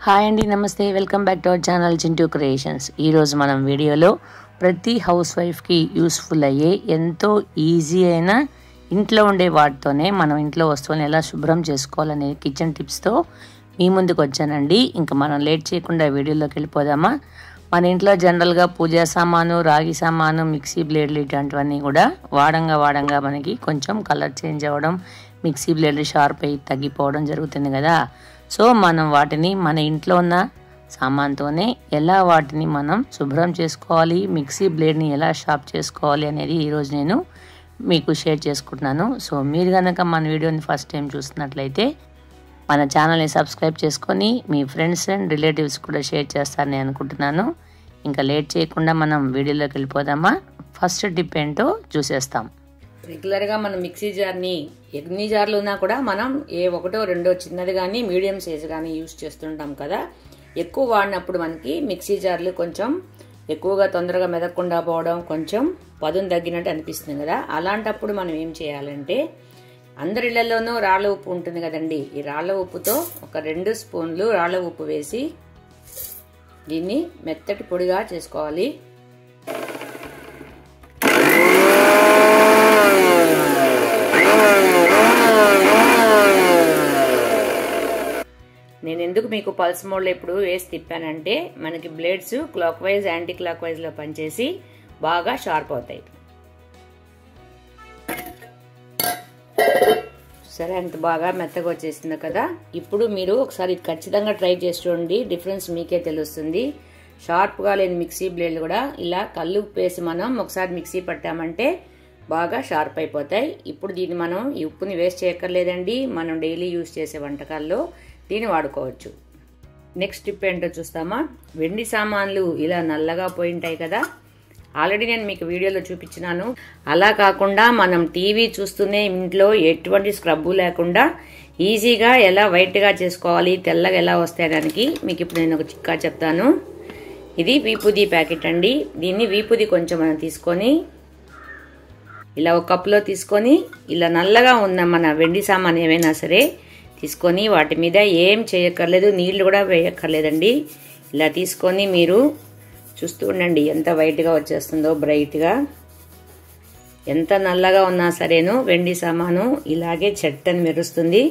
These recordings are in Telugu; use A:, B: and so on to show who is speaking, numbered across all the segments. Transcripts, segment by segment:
A: హాయ్ అండి నమస్తే welcome back to our channel Chintu creations ఈరోజు మనం వీడియోలో ప్రతి హౌస్ వైఫ్కి యూస్ఫుల్ అయ్యే ఎంతో ఈజీ అయిన ఇంట్లో ఉండే వాటితోనే మనం ఇంట్లో వస్తువులను ఎలా శుభ్రం చేసుకోవాలనే కిచెన్ టిప్స్తో మీ ముందుకు వచ్చానండి ఇంకా మనం లేట్ చేయకుండా వీడియోలోకి వెళ్ళిపోదామా మన ఇంట్లో జనరల్గా పూజా సామాను రాగి సామాను మిక్సీ బ్లేడ్లు ఇట్లాంటివన్నీ కూడా వాడంగా వాడంగా మనకి కొంచెం కలర్ చేంజ్ అవ్వడం మిక్సీ బ్లేడ్లు షార్ప్ అయ్యి తగ్గిపోవడం జరుగుతుంది కదా సో మనం వాటిని మన ఇంట్లో ఉన్న సామాన్తోనే ఎలా వాటిని మనం శుభ్రం చేసుకోవాలి మిక్సీ బ్లేడ్ని ఎలా షార్ప్ చేసుకోవాలి అనేది ఈరోజు నేను మీకు షేర్ చేసుకుంటున్నాను సో మీరు కనుక మన వీడియోని ఫస్ట్ టైం చూస్తున్నట్లయితే మన ఛానల్ని సబ్స్క్రైబ్ చేసుకొని మీ ఫ్రెండ్స్ అండ్ రిలేటివ్స్ కూడా షేర్ చేస్తారని అనుకుంటున్నాను ఇంకా లేట్ చేయకుండా మనం వీడియోలోకి వెళ్ళిపోదామా ఫస్ట్ టిప్ ఏంటో చూసేస్తాం
B: రెగ్యులర్గా మనం మిక్సీ జార్ని ఎన్ని జార్లు ఉన్నా కూడా మనం ఏ ఒకటో రెండో చిన్నది కానీ మీడియం సైజు కానీ యూస్ చేస్తుంటాం కదా ఎక్కువ వాడినప్పుడు మనకి మిక్సీ జార్లు కొంచెం ఎక్కువగా తొందరగా మెదకుండా పోవడం కొంచెం పదును తగ్గినట్టు అనిపిస్తుంది కదా అలాంటప్పుడు మనం ఏం చేయాలంటే అందరి ఇళ్లలోనూ రాళ్ళ ఉప్పు ఉంటుంది కదండి ఈ రాళ్ళ ఉప్పుతో ఒక రెండు స్పూన్లు రాళ్ళ ఉప్పు వేసి దీన్ని మెత్తటి పొడిగా చేసుకోవాలి నేను ఎందుకు మీకు పల్స్ మోడ్లో ఇప్పుడు వేసి తిప్పానంటే మనకి blades clockwise anti clock వైజ్లో పనిచేసి బాగా షార్ప్ అవుతాయి సరే అంత బాగా మెత్తగా వచ్చేసింది కదా ఇప్పుడు మీరు ఒకసారి ఖచ్చితంగా ట్రై చేసి చూడండి డిఫరెన్స్ మీకే తెలుస్తుంది షార్ప్గా లేని మిక్సీ బ్లేడ్లు కూడా ఇలా కళ్ళు వేసి మనం ఒకసారి మిక్సీ పట్టామంటే బాగా షార్ప్ అయిపోతాయి ఇప్పుడు దీన్ని మనం ఈ ఉప్పుని వేస్ట్ చేయక్కర్లేదండి మనం డైలీ యూస్ చేసే వంటకాల్లో దీన్ని వాడుకోవచ్చు నెక్స్ట్ టిప్ ఏంటో చూస్తామా వెండి సామాన్లు ఇలా నల్లగా పోయి ఉంటాయి కదా ఆల్రెడీ నేను మీకు వీడియోలో చూపించినాను అలా కాకుండా మనం టీవీ చూస్తూనే ఇంట్లో ఎటువంటి స్క్రబ్బు లేకుండా ఈజీగా ఎలా వైట్గా చేసుకోవాలి తెల్లగా ఎలా వస్తాయడానికి మీకు ఇప్పుడు నేను ఒక చిక్కా చెప్తాను ఇది వీపుది ప్యాకెట్ అండి దీన్ని వీపుది కొంచెం మనం తీసుకొని ఇలా ఒక కప్పులో తీసుకొని ఇలా నల్లగా ఉన్న మన వెండి సామాన్ ఏమైనా సరే తీసుకొని వాటి మీద ఏం చేయక్కర్లేదు నీళ్లు కూడా వేయక్కర్లేదండి ఇలా తీసుకొని మీరు చూస్తూ ఉండండి ఎంత వైట్గా వచ్చేస్తుందో బ్రైట్గా ఎంత నల్లగా ఉన్నా సరేను వెండి సామాను ఇలాగే చెట్టని మెరుస్తుంది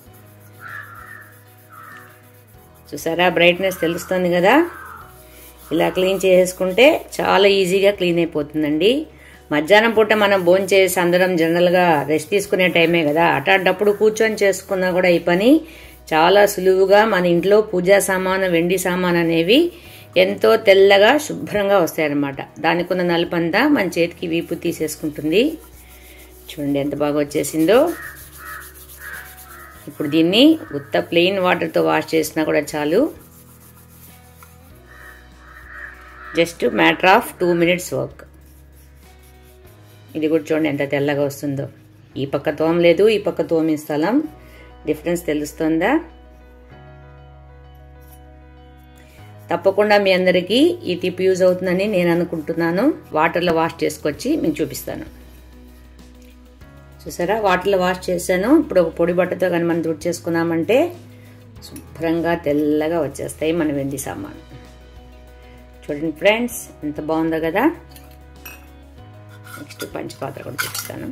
B: చూసారా బ్రైట్నెస్ తెలుస్తుంది కదా ఇలా క్లీన్ చేసుకుంటే చాలా ఈజీగా క్లీన్ అయిపోతుందండి మధ్యాహ్నం పూట మనం భోజనం చేసి అందరం జనరల్గా రెస్ట్ తీసుకునే టైమే కదా అట్లాంటప్పుడు కూర్చొని చేసుకున్నా కూడా ఈ పని చాలా సులువుగా మన ఇంట్లో పూజా సామాను వెండి సామాన్ అనేవి ఎంతో తెల్లగా శుభ్రంగా వస్తాయన్నమాట దానికి ఉన్న నలుపంతా మన చేతికి వీపు తీసేసుకుంటుంది చూడండి ఎంత బాగా వచ్చేసిందో ఇప్పుడు దీన్ని ఉత్త ప్లెయిన్ వాటర్తో వాష్ చేసినా కూడా చాలు just matter of two minutes work ఇది కూడా చూడండి ఎంత తెల్లగా వస్తుందో ఈ పక్క తోమ లేదు ఈ పక్క తోమి స్థలం డిఫరెన్స్ తెలుస్తుందా తప్పకుండా మీ అందరికీ ఈ టిప్ యూజ్ అవుతుందని నేను అనుకుంటున్నాను వాటర్లో వాష్ చేసుకొచ్చి మీకు చూపిస్తాను చూసారా వాటర్లో వాష్ చేశాను ఇప్పుడు ఒక పొడి బట్టతో కానీ మనం తుడి చేసుకున్నామంటే శుభ్రంగా తెల్లగా వచ్చేస్తాయి మన వెండి సామాను చూడండి ఫ్రెండ్స్ ఎంత బాగుందో కదా నెక్స్ట్ పంచపాత్ర కూడా చూపిస్తాను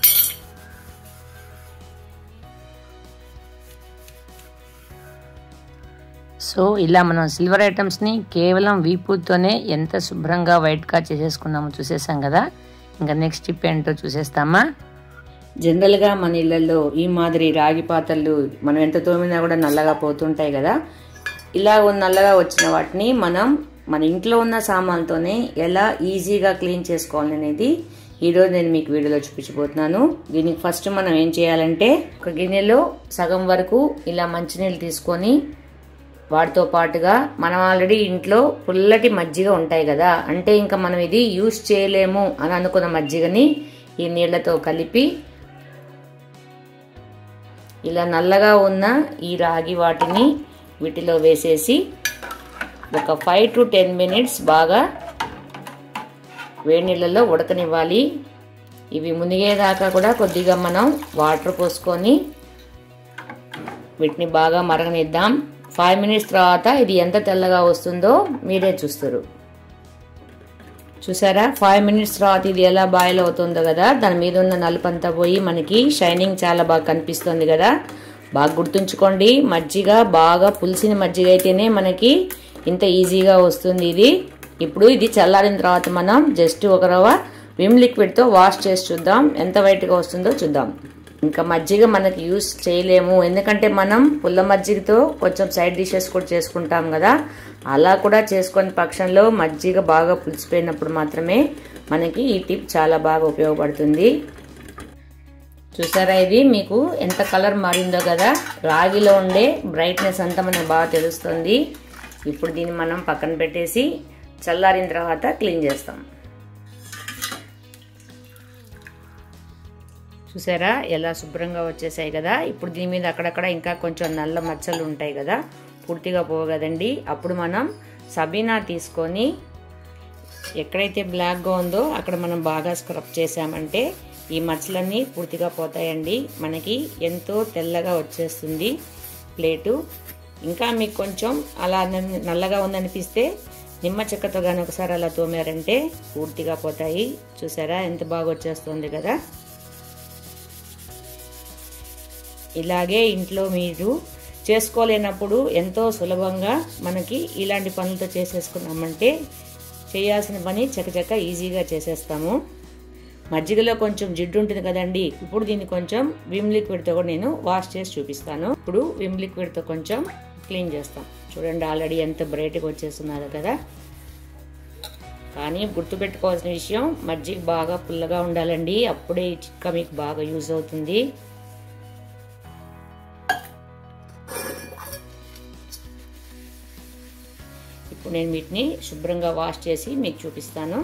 A: సో ఇలా మనం సిల్వర్ ఐటమ్స్ని కేవలం వీపుతోనే ఎంత శుభ్రంగా వైట్గా చేసేసుకున్నామో చూసేసాం కదా ఇంకా నెక్స్ట్ టిప్ ఏంటో చూసేస్తామా
B: జనరల్గా మన ఇళ్లలో ఈ మాదిరి రాగి పాత్రలు మనం ఎంత తోమినా కూడా నల్లగా పోతుంటాయి కదా ఇలా నల్లగా వచ్చిన వాటిని మనం మన ఇంట్లో ఉన్న సామాన్లతోనే ఎలా ఈజీగా క్లీన్ చేసుకోవాలనేది ఈరోజు నేను మీకు వీడియోలో చూపించబోతున్నాను దీనికి ఫస్ట్ మనం ఏం చేయాలంటే ఒక గిన్నెలో సగం వరకు ఇలా మంచినీళ్ళు తీసుకొని వాటితో పాటుగా మనం ఆల్రెడీ ఇంట్లో పుల్లటి మజ్జిగ ఉంటాయి కదా అంటే ఇంకా మనం ఇది యూస్ చేయలేము అని అనుకున్న మజ్జిగని ఈ నీళ్లతో కలిపి ఇలా నల్లగా ఉన్న ఈ రాగి వాటిని వీటిలో వేసేసి ఒక ఫైవ్ టు టెన్ మినిట్స్ బాగా వేడి నీళ్ళలో ఉడకనివ్వాలి ఇవి మునిగేదాకా కూడా కొద్దిగా మనం వాటర్ పోసుకొని వీటిని బాగా మరగనిద్దాం ఫైవ్ మినిట్స్ తర్వాత ఇది ఎంత తెల్లగా వస్తుందో మీరే చూస్తారు చూసారా ఫైవ్ మినిట్స్ తర్వాత ఇది ఎలా బాయిల్ అవుతుందో కదా దాని మీద ఉన్న నలుపంతా పోయి మనకి షైనింగ్ చాలా బాగా కనిపిస్తుంది కదా బాగా గుర్తుంచుకోండి మజ్జిగ బాగా పులిసిన మజ్జిగ అయితేనే మనకి ఇంత ఈజీగా వస్తుంది ఇది ఇప్పుడు ఇది చల్లారిన తర్వాత మనం జస్ట్ ఒక రవ్వ విమ్ లిక్విడ్తో వాష్ చేసి చూద్దాం ఎంత వైట్గా వస్తుందో చూద్దాం ఇంకా మజ్జిగ మనకి యూస్ చేయలేము ఎందుకంటే మనం పుల్ల మజ్జిగతో కొంచెం సైడ్ డిషెస్ కూడా చేసుకుంటాం కదా అలా కూడా చేసుకునే పక్షంలో మజ్జిగ బాగా పులిసిపోయినప్పుడు మాత్రమే మనకి ఈ టిప్ చాలా బాగా ఉపయోగపడుతుంది చూసారా ఇది మీకు ఎంత కలర్ మారిందో కదా రాగిలో ఉండే బ్రైట్నెస్ అంతా మనకు బాగా తెలుస్తుంది ఇప్పుడు దీన్ని మనం పక్కన పెట్టేసి చల్లారిన తర్వాత క్లీన్ చేస్తాం చూసారా ఎలా శుభ్రంగా వచ్చేసాయి కదా ఇప్పుడు దీని మీద అక్కడక్కడ ఇంకా కొంచెం నల్ల మచ్చలు ఉంటాయి కదా పూర్తిగా పోగదండి అప్పుడు మనం సబీనా తీసుకొని ఎక్కడైతే బ్లాక్గా ఉందో అక్కడ మనం బాగా స్క్రబ్ చేసామంటే ఈ మచ్చలన్నీ పూర్తిగా పోతాయండి మనకి ఎంతో తెల్లగా వచ్చేస్తుంది ప్లేటు ఇంకా మీకు కొంచెం అలా నల్లగా ఉందనిపిస్తే నిమ్మ చెక్కతో కానీ ఒకసారి అలా తోమారంటే పూర్తిగా పోతాయి చూసారా ఎంత బాగా వచ్చేస్తుంది కదా ఇలాగే ఇంట్లో మీరు చేసుకోలేనప్పుడు ఎంతో సులభంగా మనకి ఇలాంటి పనులతో చేసేసుకున్నామంటే చేయాల్సిన పని చకచక ఈజీగా చేసేస్తాము మజ్జిగలో కొంచెం జిడ్డు ఉంటుంది కదండి ఇప్పుడు దీన్ని కొంచెం విమ్ లిక్విడ్తో కూడా నేను వాష్ చేసి చూపిస్తాను ఇప్పుడు విమ్ లిక్విడ్తో కొంచెం క్లీన్ చేస్తాం చూడండి ఆల్రెడీ ఎంత బ్రైట్గా వచ్చేస్తున్నదో కదా కానీ గుర్తుపెట్టుకోవాల్సిన విషయం మజ్జిగ బాగా పుల్లగా ఉండాలండి అప్పుడే ఈ చిక్క మీకు బాగా యూజ్ అవుతుంది ఇప్పుడు నేను వీటిని శుభ్రంగా వాష్ చేసి మీకు చూపిస్తాను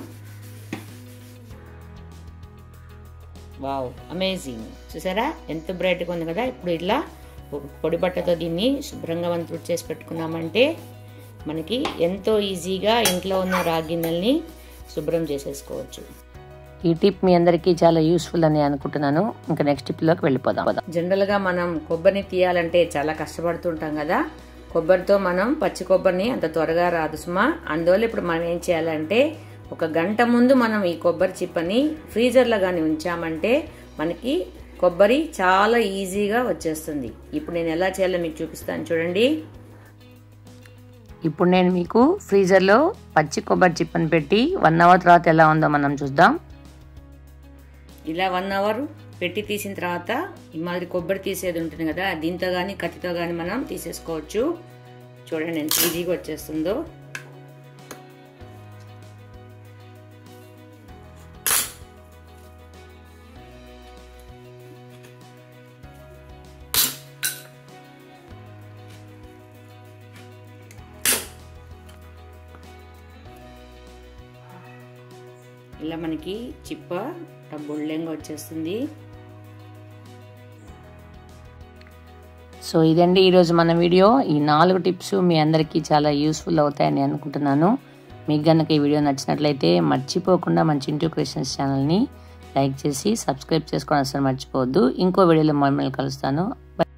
B: వావ్ అమేజింగ్ చూసారా ఎంత బ్రైట్గా ఉంది కదా ఇప్పుడు ఇట్లా పొడి బట్టతో దీన్ని శుభ్రంగా మనం తుడి చేసి పెట్టుకున్నామంటే మనకి ఎంతో ఈజీగా ఇంట్లో ఉన్న రాగిన్నెల్ని శుభ్రం చేసేసుకోవచ్చు
A: ఈ టిప్ మీ అందరికీ చాలా యూస్ఫుల్ అని అనుకుంటున్నాను ఇంకా నెక్స్ట్ టిప్లోకి వెళ్ళిపోదాం
B: జనరల్గా మనం కొబ్బరిని తీయాలంటే చాలా కష్టపడుతుంటాం కదా కొబ్బరితో మనం పచ్చి కొబ్బరిని అంత త్వరగా రాదు సుమా అందువల్ల ఇప్పుడు మనం ఏం చేయాలంటే ఒక గంట ముందు మనం ఈ కొబ్బరి చిప్పని ఫ్రీజర్లో కానీ ఉంచామంటే మనకి కొబ్బరి చాలా ఈజీగా వచ్చేస్తుంది ఇప్పుడు నేను ఎలా చేయాలో మీకు చూపిస్తాను చూడండి
A: ఇప్పుడు నేను మీకు ఫ్రీజర్లో పచ్చి కొబ్బరి చిప్పని పెట్టి వన్ అవర్ తర్వాత ఎలా ఉందో మనం చూద్దాం
B: ఇలా వన్ అవర్ పెట్టి తీసిన తర్వాత ఈ మాదిరి కొబ్బరి తీసేది ఉంటుంది కదా దీంతో కానీ కత్తితో కానీ మనం తీసేసుకోవచ్చు చూడండి ఎంత ఈజీగా వచ్చేస్తుందో ఇలా మనకి చిప్ప బుళ్ళంగా వచ్చేస్తుంది
A: సో ఇదండి ఈరోజు మన వీడియో ఈ నాలుగు టిప్స్ మీ అందరికీ చాలా యూస్ఫుల్ అవుతాయని అనుకుంటున్నాను మీకు కనుక ఈ వీడియో నచ్చినట్లయితే మర్చిపోకుండా మన చింటూ క్రిస్టియన్స్ ఛానల్ని లైక్ చేసి సబ్స్క్రైబ్ చేసుకోవడం అసలు మర్చిపోవద్దు ఇంకో వీడియోలో మమ్మల్ని కలుస్తాను